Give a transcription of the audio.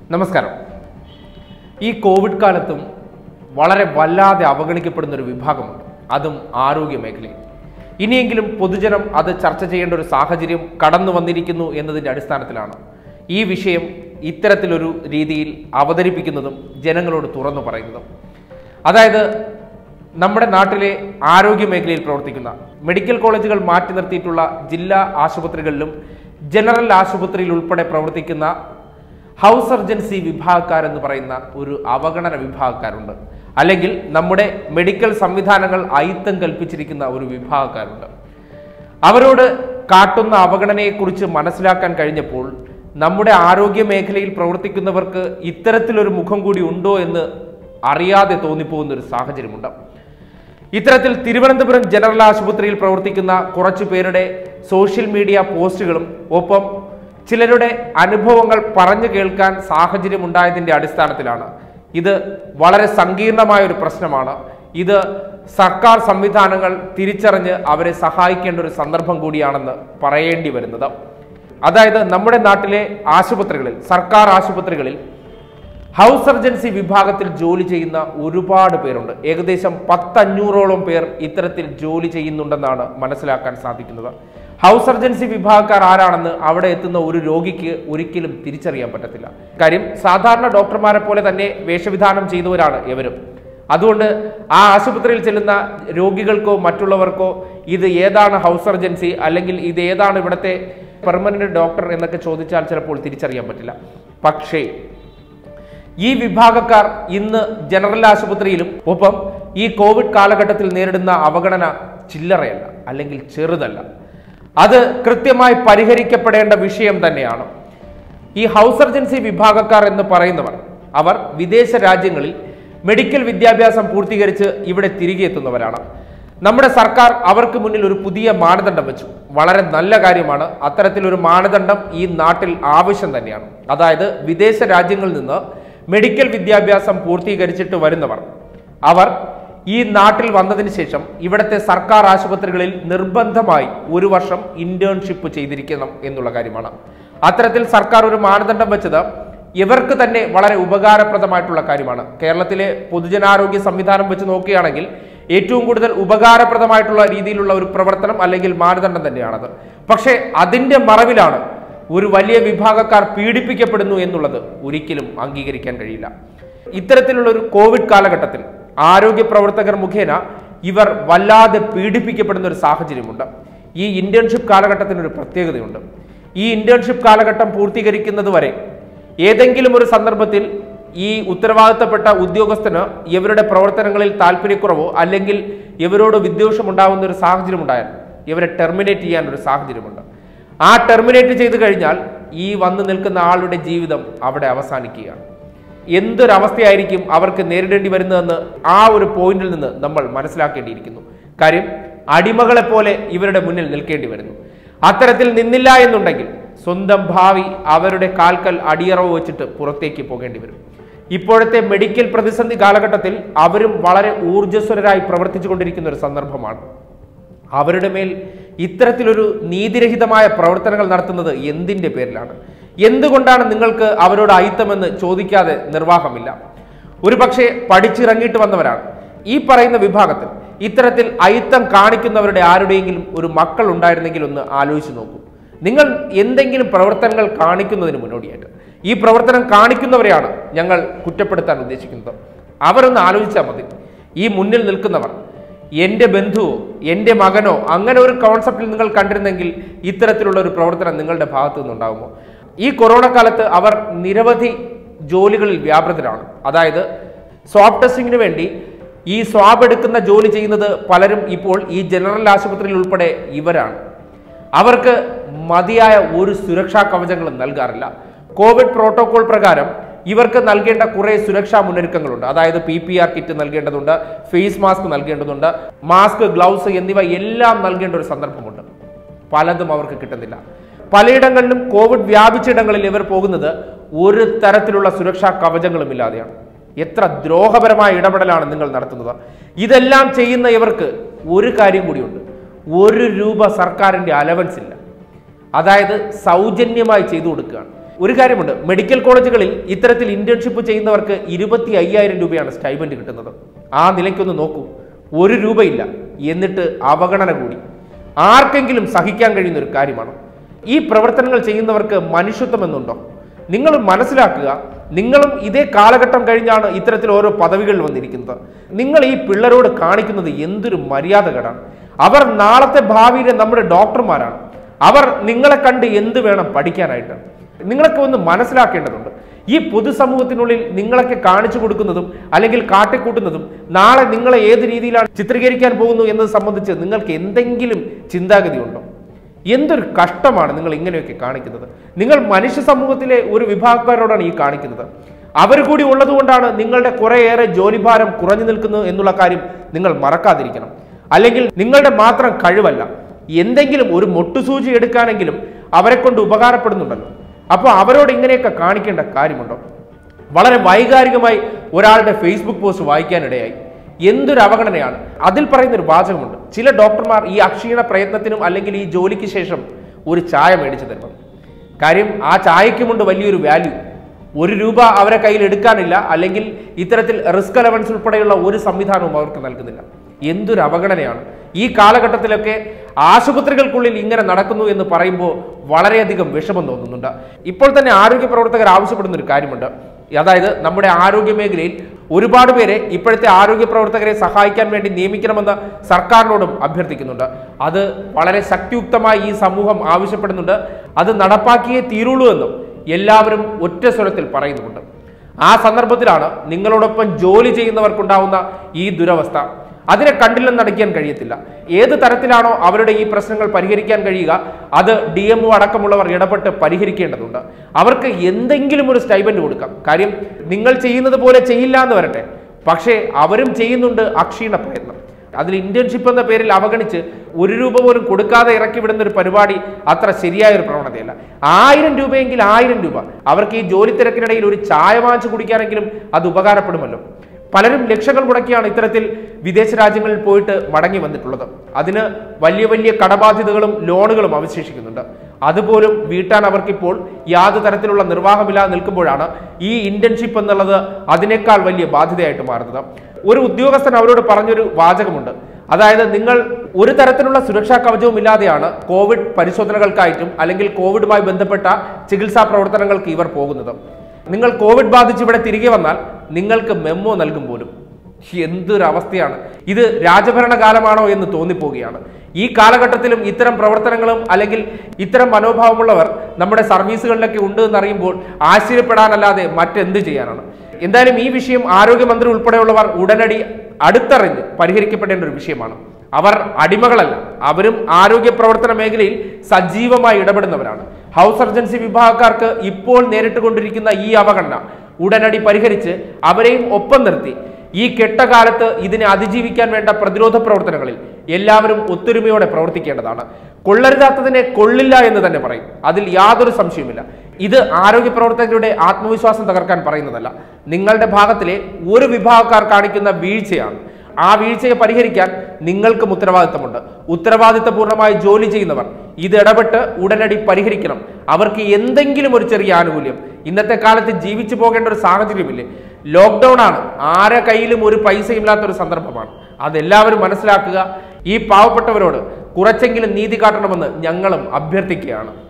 നമസ്കാരം ഈ കോവിഡ് കാലത്തും വളരെ വല്ലാതെ അവഗണിക്കപ്പെടുന്ന ഒരു വിഭാഗമുണ്ട് അതും ആരോഗ്യ മേഖലയിൽ ഇനിയെങ്കിലും പൊതുജനം അത് ചർച്ച ചെയ്യേണ്ട ഒരു സാഹചര്യം കടന്നു വന്നിരിക്കുന്നു എന്നതിൻ്റെ അടിസ്ഥാനത്തിലാണ് ഈ വിഷയം ഇത്തരത്തിലൊരു രീതിയിൽ അവതരിപ്പിക്കുന്നതും ജനങ്ങളോട് തുറന്നു പറയുന്നതും അതായത് നമ്മുടെ നാട്ടിലെ ആരോഗ്യ മേഖലയിൽ പ്രവർത്തിക്കുന്ന മെഡിക്കൽ കോളേജുകൾ മാറ്റി നിർത്തിയിട്ടുള്ള ജില്ലാ ആശുപത്രികളിലും ജനറൽ ആശുപത്രിയിൽ ഉൾപ്പെടെ പ്രവർത്തിക്കുന്ന ഹൗസ് സർജൻസി വിഭാഗക്കാരെന്ന് പറയുന്ന ഒരു അവഗണന വിഭാഗക്കാരുണ്ട് അല്ലെങ്കിൽ നമ്മുടെ മെഡിക്കൽ സംവിധാനങ്ങൾ അയിത്തം കൽപ്പിച്ചിരിക്കുന്ന ഒരു വിഭാഗക്കാരുണ്ട് അവരോട് കാട്ടുന്ന അവഗണനയെക്കുറിച്ച് മനസ്സിലാക്കാൻ കഴിഞ്ഞപ്പോൾ നമ്മുടെ ആരോഗ്യ മേഖലയിൽ പ്രവർത്തിക്കുന്നവർക്ക് ഇത്തരത്തിലൊരു മുഖം കൂടി ഉണ്ടോ എന്ന് അറിയാതെ തോന്നിപ്പോകുന്ന ഒരു സാഹചര്യമുണ്ട് ഇത്തരത്തിൽ തിരുവനന്തപുരം ജനറൽ ആശുപത്രിയിൽ പ്രവർത്തിക്കുന്ന കുറച്ചു പേരുടെ സോഷ്യൽ മീഡിയ പോസ്റ്റുകളും ഒപ്പം ചിലരുടെ അനുഭവങ്ങൾ പറഞ്ഞു കേൾക്കാൻ സാഹചര്യമുണ്ടായതിൻ്റെ അടിസ്ഥാനത്തിലാണ് ഇത് വളരെ സങ്കീർണമായ ഒരു പ്രശ്നമാണ് ഇത് സർക്കാർ സംവിധാനങ്ങൾ തിരിച്ചറിഞ്ഞ് അവരെ സഹായിക്കേണ്ട ഒരു സന്ദർഭം കൂടിയാണെന്ന് പറയേണ്ടി വരുന്നത് അതായത് നമ്മുടെ നാട്ടിലെ ആശുപത്രികളിൽ സർക്കാർ ആശുപത്രികളിൽ ഹൗസ് സർജൻസി വിഭാഗത്തിൽ ജോലി ചെയ്യുന്ന ഒരുപാട് പേരുണ്ട് ഏകദേശം പത്തഞ്ഞൂറോളം പേർ ഇത്തരത്തിൽ ജോലി ചെയ്യുന്നുണ്ടെന്നാണ് മനസ്സിലാക്കാൻ സാധിക്കുന്നത് ഹൗസ് സർജൻസി വിഭാഗക്കാർ ആരാണെന്ന് അവിടെ എത്തുന്ന ഒരു രോഗിക്ക് ഒരിക്കലും തിരിച്ചറിയാൻ പറ്റത്തില്ല കാര്യം സാധാരണ ഡോക്ടർമാരെ പോലെ തന്നെ വേഷവിധാനം ചെയ്തവരാണ് ഇവരും അതുകൊണ്ട് ആ ആശുപത്രിയിൽ ചെല്ലുന്ന രോഗികൾക്കോ മറ്റുള്ളവർക്കോ ഇത് ഏതാണ് ഹൗസ് സർജൻസി അല്ലെങ്കിൽ ഇത് ഏതാണ് ഇവിടുത്തെ പെർമനന്റ് ഡോക്ടർ എന്നൊക്കെ ചോദിച്ചാൽ ചിലപ്പോൾ തിരിച്ചറിയാൻ പറ്റില്ല പക്ഷേ ഈ വിഭാഗക്കാർ ഇന്ന് ജനറൽ ആശുപത്രിയിലും ഒപ്പം ഈ കോവിഡ് കാലഘട്ടത്തിൽ നേരിടുന്ന അവഗണന ചില്ലറയല്ല അല്ലെങ്കിൽ ചെറുതല്ല അത് കൃത്യമായി പരിഹരിക്കപ്പെടേണ്ട വിഷയം തന്നെയാണ് ഈ ഹൗസ് സർജൻസി വിഭാഗക്കാർ എന്ന് പറയുന്നവർ അവർ വിദേശ രാജ്യങ്ങളിൽ മെഡിക്കൽ വിദ്യാഭ്യാസം പൂർത്തീകരിച്ച് ഇവിടെ തിരികെ എത്തുന്നവരാണ് നമ്മുടെ സർക്കാർ അവർക്ക് മുന്നിൽ ഒരു പുതിയ മാനദണ്ഡം വെച്ചു വളരെ നല്ല കാര്യമാണ് അത്തരത്തിലൊരു മാനദണ്ഡം ഈ നാട്ടിൽ ആവശ്യം തന്നെയാണ് അതായത് വിദേശ രാജ്യങ്ങളിൽ നിന്ന് മെഡിക്കൽ വിദ്യാഭ്യാസം പൂർത്തീകരിച്ചിട്ട് വരുന്നവർ അവർ ഈ നാട്ടിൽ വന്നതിന് ശേഷം ഇവിടുത്തെ സർക്കാർ ആശുപത്രികളിൽ നിർബന്ധമായി ഒരു വർഷം ഇന്റേൺഷിപ്പ് ചെയ്തിരിക്കണം എന്നുള്ള കാര്യമാണ് അത്തരത്തിൽ സർക്കാർ ഒരു മാനദണ്ഡം വെച്ചത് ഇവർക്ക് തന്നെ വളരെ ഉപകാരപ്രദമായിട്ടുള്ള കാര്യമാണ് കേരളത്തിലെ പൊതുജനാരോഗ്യ സംവിധാനം വെച്ച് നോക്കുകയാണെങ്കിൽ ഏറ്റവും കൂടുതൽ ഉപകാരപ്രദമായിട്ടുള്ള രീതിയിലുള്ള ഒരു പ്രവർത്തനം അല്ലെങ്കിൽ മാനദണ്ഡം തന്നെയാണത് പക്ഷേ അതിന്റെ മറവിലാണ് ഒരു വലിയ വിഭാഗക്കാർ പീഡിപ്പിക്കപ്പെടുന്നു എന്നുള്ളത് ഒരിക്കലും അംഗീകരിക്കാൻ കഴിയില്ല ഇത്തരത്തിലുള്ള ഒരു കോവിഡ് കാലഘട്ടത്തിൽ ആരോഗ്യ പ്രവർത്തകർ മുഖേന ഇവർ വല്ലാതെ പീഡിപ്പിക്കപ്പെടുന്ന ഒരു സാഹചര്യമുണ്ട് ഈ ഇന്റേൺഷിപ്പ് കാലഘട്ടത്തിന് ഒരു പ്രത്യേകതയുണ്ട് ഈ ഇന്റേൺഷിപ്പ് കാലഘട്ടം പൂർത്തീകരിക്കുന്നത് വരെ ഏതെങ്കിലും ഒരു സന്ദർഭത്തിൽ ഈ ഉത്തരവാദിത്തപ്പെട്ട ഉദ്യോഗസ്ഥന് ഇവരുടെ പ്രവർത്തനങ്ങളിൽ താല്പര്യക്കുറവോ അല്ലെങ്കിൽ ഇവരോട് വിദ്വേഷം ഉണ്ടാകുന്ന ഒരു സാഹചര്യം ഉണ്ടായാൽ ഇവരെ ടെർമിനേറ്റ് ചെയ്യാൻ ഒരു സാഹചര്യമുണ്ട് ആ ടെർമിനേറ്റ് ചെയ്തു കഴിഞ്ഞാൽ ഈ വന്നു നിൽക്കുന്ന ആളുടെ ജീവിതം അവിടെ അവസാനിക്കുകയാണ് എന്തൊരവസ്ഥയായിരിക്കും അവർക്ക് നേരിടേണ്ടി വരുന്നതെന്ന് ആ ഒരു പോയിന്റിൽ നിന്ന് നമ്മൾ മനസ്സിലാക്കേണ്ടിയിരിക്കുന്നു കാര്യം അടിമകളെ പോലെ ഇവരുടെ മുന്നിൽ നിൽക്കേണ്ടി വരുന്നു അത്തരത്തിൽ നിന്നില്ല എന്നുണ്ടെങ്കിൽ സ്വന്തം ഭാവി അവരുടെ കാൽക്കൽ അടിയറവ് വെച്ചിട്ട് പുറത്തേക്ക് പോകേണ്ടി വരും ഇപ്പോഴത്തെ മെഡിക്കൽ പ്രതിസന്ധി കാലഘട്ടത്തിൽ അവരും വളരെ ഊർജ്ജസ്വലരായി പ്രവർത്തിച്ചു കൊണ്ടിരിക്കുന്ന ഒരു സന്ദർഭമാണ് അവരുടെ മേൽ ഇത്തരത്തിലൊരു നീതിരഹിതമായ പ്രവർത്തനങ്ങൾ നടത്തുന്നത് എന്തിന്റെ പേരിലാണ് എന്തുകൊണ്ടാണ് നിങ്ങൾക്ക് അവരോട് അയിത്തമെന്ന് ചോദിക്കാതെ നിർവാഹമില്ല ഒരു പക്ഷേ പഠിച്ചിറങ്ങിയിട്ട് വന്നവരാണ് ഈ പറയുന്ന വിഭാഗത്തിൽ ഇത്തരത്തിൽ അയിത്തം കാണിക്കുന്നവരുടെ ആരുടെയെങ്കിലും ഒരു മക്കൾ ഉണ്ടായിരുന്നെങ്കിൽ ഒന്ന് ആലോചിച്ച് നോക്കൂ നിങ്ങൾ എന്തെങ്കിലും പ്രവർത്തനങ്ങൾ കാണിക്കുന്നതിന് മുന്നോടിയായിട്ട് ഈ പ്രവർത്തനം കാണിക്കുന്നവരെയാണ് ഞങ്ങൾ കുറ്റപ്പെടുത്താൻ ഉദ്ദേശിക്കുന്നത് അവരൊന്ന് ആലോചിച്ചാൽ മതി ഈ മുന്നിൽ നിൽക്കുന്നവർ എൻ്റെ ബന്ധുവോ എൻ്റെ മകനോ അങ്ങനെ ഒരു കോൺസെപ്റ്റിൽ നിങ്ങൾ കണ്ടിരുന്നെങ്കിൽ ഇത്തരത്തിലുള്ള ഒരു പ്രവർത്തനം നിങ്ങളുടെ ഭാഗത്തു നിന്നുണ്ടാകുമോ ഈ കൊറോണ കാലത്ത് അവർ നിരവധി ജോലികളിൽ വ്യാപൃതരാണ് അതായത് സ്വാബ് ടെസ്റ്റിങ്ങിന് വേണ്ടി ഈ സ്വാബ് എടുക്കുന്ന ജോലി ചെയ്യുന്നത് പലരും ഇപ്പോൾ ഈ ജനറൽ ആശുപത്രിയിൽ ഉൾപ്പെടെ ഇവരാണ് അവർക്ക് മതിയായ ഒരു സുരക്ഷാ കവചങ്ങളും നൽകാറില്ല കോവിഡ് പ്രോട്ടോകോൾ പ്രകാരം ഇവർക്ക് നൽകേണ്ട കുറെ സുരക്ഷാ മുന്നൊരുക്കങ്ങളുണ്ട് അതായത് പി പി ആർ കിറ്റ് നൽകേണ്ടതുണ്ട് ഫേസ് മാസ്ക് നൽകേണ്ടതുണ്ട് മാസ്ക് ഗ്ലൗസ് എന്നിവ എല്ലാം നൽകേണ്ട ഒരു സന്ദർഭമുണ്ട് പലതും അവർക്ക് കിട്ടുന്നില്ല പലയിടങ്ങളിലും കോവിഡ് വ്യാപിച്ചിടങ്ങളിൽ ഇവർ പോകുന്നത് ഒരു തരത്തിലുള്ള സുരക്ഷാ കവചങ്ങളും ഇല്ലാതെയാണ് എത്ര ദ്രോഹപരമായ ഇടപെടലാണ് നിങ്ങൾ നടത്തുന്നത് ഇതെല്ലാം ചെയ്യുന്ന ഇവർക്ക് ഒരു കാര്യം കൂടിയുണ്ട് ഒരു രൂപ സർക്കാരിൻ്റെ അലവൻസ് ഇല്ല അതായത് സൗജന്യമായി ചെയ്തു കൊടുക്കുകയാണ് ഒരു കാര്യമുണ്ട് മെഡിക്കൽ കോളേജുകളിൽ ഇത്തരത്തിൽ ഇന്റേൺഷിപ്പ് ചെയ്യുന്നവർക്ക് ഇരുപത്തി അയ്യായിരം രൂപയാണ് സ്റ്റൈബൻഡ് കിട്ടുന്നത് ആ നിലയ്ക്കൊന്ന് നോക്കൂ ഒരു രൂപയില്ല എന്നിട്ട് അവഗണന കൂടി ആർക്കെങ്കിലും സഹിക്കാൻ കഴിയുന്ന ഒരു കാര്യമാണ് ഈ പ്രവർത്തനങ്ങൾ ചെയ്യുന്നവർക്ക് മനുഷ്യത്വം എന്നുണ്ടോ നിങ്ങൾ മനസ്സിലാക്കുക നിങ്ങളും ഇതേ കാലഘട്ടം കഴിഞ്ഞാണ് ഇത്തരത്തിൽ ഓരോ പദവികളിൽ വന്നിരിക്കുന്നത് നിങ്ങൾ ഈ പിള്ളേരോട് കാണിക്കുന്നത് എന്തൊരു മര്യാദകേടാണ് അവർ നാളത്തെ ഭാവിയിലെ നമ്മുടെ ഡോക്ടർമാരാണ് അവർ നിങ്ങളെ കണ്ട് എന്ത് വേണം പഠിക്കാനായിട്ട് നിങ്ങളൊക്കെ ഒന്ന് മനസ്സിലാക്കേണ്ടതുണ്ട് ഈ പൊതുസമൂഹത്തിനുള്ളിൽ നിങ്ങളൊക്കെ കാണിച്ചു കൊടുക്കുന്നതും അല്ലെങ്കിൽ കാട്ടിക്കൂട്ടുന്നതും നാളെ നിങ്ങളെ ഏത് രീതിയിലാണ് ചിത്രീകരിക്കാൻ പോകുന്നു എന്നത് സംബന്ധിച്ച് നിങ്ങൾക്ക് എന്തെങ്കിലും ചിന്താഗതി ഉണ്ടോ എന്തൊരു കഷ്ടമാണ് നിങ്ങൾ ഇങ്ങനെയൊക്കെ കാണിക്കുന്നത് നിങ്ങൾ മനുഷ്യ സമൂഹത്തിലെ ഒരു വിഭാഗക്കാരോടാണ് ഈ കാണിക്കുന്നത് അവർ കൂടി ഉള്ളതുകൊണ്ടാണ് നിങ്ങളുടെ കുറേയേറെ ജോലിഭാരം കുറഞ്ഞു നിൽക്കുന്നു എന്നുള്ള കാര്യം നിങ്ങൾ മറക്കാതിരിക്കണം അല്ലെങ്കിൽ നിങ്ങളുടെ മാത്രം കഴിവല്ല എന്തെങ്കിലും ഒരു മൊട്ടുസൂചി എടുക്കാനെങ്കിലും അവരെ കൊണ്ട് ഉപകാരപ്പെടുന്നുണ്ടല്ലോ അപ്പോൾ അവരോട് ഇങ്ങനെയൊക്കെ കാണിക്കേണ്ട കാര്യമുണ്ടോ വളരെ വൈകാരികമായി ഒരാളുടെ ഫേസ്ബുക്ക് പോസ്റ്റ് വായിക്കാനിടയായി എന്തൊരു അവഗണനയാണ് അതിൽ പറയുന്ന ഒരു വാചകമുണ്ട് ചില ഡോക്ടർമാർ ഈ അക്ഷീണ പ്രയത്നത്തിനും അല്ലെങ്കിൽ ഈ ജോലിക്ക് ശേഷം ഒരു ചായ മേടിച്ചു തരണം കാര്യം ആ ചായക്കുമുണ്ട് വലിയൊരു വാല്യൂ ഒരു രൂപ അവരെ കയ്യിൽ എടുക്കാനില്ല അല്ലെങ്കിൽ ഇത്തരത്തിൽ റിസ്ക് അലവൻസ് ഉൾപ്പെടെയുള്ള ഒരു സംവിധാനവും അവർക്ക് നൽകുന്നില്ല എന്തൊരു അവഗണനയാണ് ഈ കാലഘട്ടത്തിലൊക്കെ ആശുപത്രികൾക്കുള്ളിൽ ഇങ്ങനെ നടക്കുന്നു എന്ന് പറയുമ്പോൾ വളരെയധികം വിഷമം തോന്നുന്നുണ്ട് ഇപ്പോൾ തന്നെ ആരോഗ്യ പ്രവർത്തകർ ആവശ്യപ്പെടുന്ന ഒരു കാര്യമുണ്ട് അതായത് നമ്മുടെ ആരോഗ്യ മേഖലയിൽ ഒരുപാട് പേരെ ഇപ്പോഴത്തെ ആരോഗ്യ പ്രവർത്തകരെ സഹായിക്കാൻ വേണ്ടി നിയമിക്കണമെന്ന് സർക്കാരിനോടും അഭ്യർത്ഥിക്കുന്നുണ്ട് അത് വളരെ ശക്തിയുക്തമായി ഈ സമൂഹം ആവശ്യപ്പെടുന്നുണ്ട് അത് നടപ്പാക്കിയേ തീരുള്ളൂ എന്നും എല്ലാവരും ഒറ്റ സ്വരത്തിൽ പറയുന്നുമുണ്ട് ആ സന്ദർഭത്തിലാണ് നിങ്ങളോടൊപ്പം ജോലി ചെയ്യുന്നവർക്കുണ്ടാവുന്ന ഈ ദുരവസ്ഥ അതിനെ കണ്ടില്ലെന്നടയ്ക്കാൻ കഴിയത്തില്ല ഏത് തരത്തിലാണോ അവരുടെ ഈ പ്രശ്നങ്ങൾ പരിഹരിക്കാൻ കഴിയുക അത് ഡി എം ഒ അടക്കമുള്ളവർ ഇടപെട്ട് പരിഹരിക്കേണ്ടതുണ്ട് അവർക്ക് എന്തെങ്കിലും ഒരു സ്റ്റൈബൻഡ് കൊടുക്കാം കാര്യം നിങ്ങൾ ചെയ്യുന്നത് പോലെ ചെയ്യില്ല എന്ന് വരട്ടെ പക്ഷേ അവരും ചെയ്യുന്നുണ്ട് അക്ഷീണ പ്രയത്നം അതിൽ ഇന്റേൺഷിപ്പ് എന്ന പേരിൽ അവഗണിച്ച് ഒരു രൂപ പോലും കൊടുക്കാതെ ഇറക്കി വിടുന്ന ഒരു പരിപാടി അത്ര ശരിയായ ഒരു പ്രവണതയല്ല ആയിരം രൂപയെങ്കിൽ ആയിരം രൂപ അവർക്ക് ഈ ജോലി തിരക്കിനിടയിൽ ഒരു ചായ വാങ്ങിച്ചു കുടിക്കാനെങ്കിലും അത് ഉപകാരപ്പെടുമല്ലോ പലരും ലക്ഷങ്ങൾ മുടക്കിയാണ് ഇത്തരത്തിൽ വിദേശ രാജ്യങ്ങളിൽ പോയിട്ട് മടങ്ങി വന്നിട്ടുള്ളത് അതിന് വലിയ വലിയ കടബാധ്യതകളും ലോണുകളും അവശേഷിക്കുന്നുണ്ട് അതുപോലും വീട്ടാൻ അവർക്കിപ്പോൾ യാതൊരു തരത്തിലുള്ള നിർവാഹമില്ലാതെ നിൽക്കുമ്പോഴാണ് ഈ ഇന്റേൺഷിപ്പ് എന്നുള്ളത് അതിനേക്കാൾ വലിയ ബാധ്യതയായിട്ട് മാറുന്നത് ഒരു ഉദ്യോഗസ്ഥൻ അവരോട് പറഞ്ഞൊരു വാചകമുണ്ട് അതായത് നിങ്ങൾ ഒരു തരത്തിലുള്ള സുരക്ഷാ കവചവും ഇല്ലാതെയാണ് കോവിഡ് പരിശോധനകൾക്കായിട്ടും അല്ലെങ്കിൽ കോവിഡുമായി ബന്ധപ്പെട്ട ചികിത്സാ പ്രവർത്തനങ്ങൾക്ക് ഇവർ പോകുന്നത് നിങ്ങൾ കോവിഡ് ബാധിച്ച് ഇവിടെ തിരികെ വന്നാൽ നിങ്ങൾക്ക് മെമ്മോ നൽകും പോലും എന്തൊരു അവസ്ഥയാണ് ഇത് രാജഭരണ കാലമാണോ എന്ന് തോന്നിപ്പോവുകയാണ് ഈ കാലഘട്ടത്തിലും ഇത്തരം പ്രവർത്തനങ്ങളും അല്ലെങ്കിൽ ഇത്തരം മനോഭാവമുള്ളവർ നമ്മുടെ സർവീസുകളിലൊക്കെ ഉണ്ട് എന്നറിയുമ്പോൾ ആശ്ചര്യപ്പെടാനല്ലാതെ മറ്റെന്ത് ചെയ്യാനാണ് എന്തായാലും ഈ വിഷയം ആരോഗ്യമന്ത്രി ഉൾപ്പെടെയുള്ളവർ ഉടനടി അടുത്തറിഞ്ഞ് പരിഹരിക്കപ്പെടേണ്ട ഒരു വിഷയമാണ് അവർ അടിമകളല്ല അവരും ആരോഗ്യ പ്രവർത്തന മേഖലയിൽ സജീവമായി ഇടപെടുന്നവരാണ് ഹൗസ് സർജൻസി വിഭാഗക്കാർക്ക് ഇപ്പോൾ നേരിട്ട് കൊണ്ടിരിക്കുന്ന ഈ അവഗണന ഉടനടി പരിഹരിച്ച് അവരെയും ഒപ്പം നിർത്തി ഈ കെട്ടകാലത്ത് ഇതിനെ അതിജീവിക്കാൻ വേണ്ട പ്രതിരോധ പ്രവർത്തനങ്ങളിൽ എല്ലാവരും ഒത്തൊരുമയോടെ പ്രവർത്തിക്കേണ്ടതാണ് കൊള്ളരുതാത്തതിനെ കൊള്ളില്ല എന്ന് തന്നെ പറയും അതിൽ യാതൊരു സംശയവുമില്ല ഇത് ആരോഗ്യ പ്രവർത്തകരുടെ ആത്മവിശ്വാസം തകർക്കാൻ പറയുന്നതല്ല നിങ്ങളുടെ ഭാഗത്തിലെ ഒരു വിഭാഗക്കാർ കാണിക്കുന്ന വീഴ്ചയാണ് ആ വീഴ്ചയെ പരിഹരിക്കാൻ നിങ്ങൾക്കും ഉത്തരവാദിത്തമുണ്ട് ഉത്തരവാദിത്തപൂർണ്ണമായി ജോലി ചെയ്യുന്നവർ ഇത് ഇടപെട്ട് ഉടനടി പരിഹരിക്കണം അവർക്ക് എന്തെങ്കിലും ഒരു ചെറിയ ആനുകൂല്യം ഇന്നത്തെ കാലത്ത് ജീവിച്ചു പോകേണ്ട ഒരു സാഹചര്യമില്ലേ ലോക്ക്ഡൗൺ ആണ് ആരെ കയ്യിലും ഒരു പൈസയും ഇല്ലാത്ത ഒരു സന്ദർഭമാണ് അതെല്ലാവരും മനസ്സിലാക്കുക ഈ പാവപ്പെട്ടവരോട് കുറച്ചെങ്കിലും നീതി കാട്ടണമെന്ന് ഞങ്ങളും അഭ്യർത്ഥിക്കുകയാണ്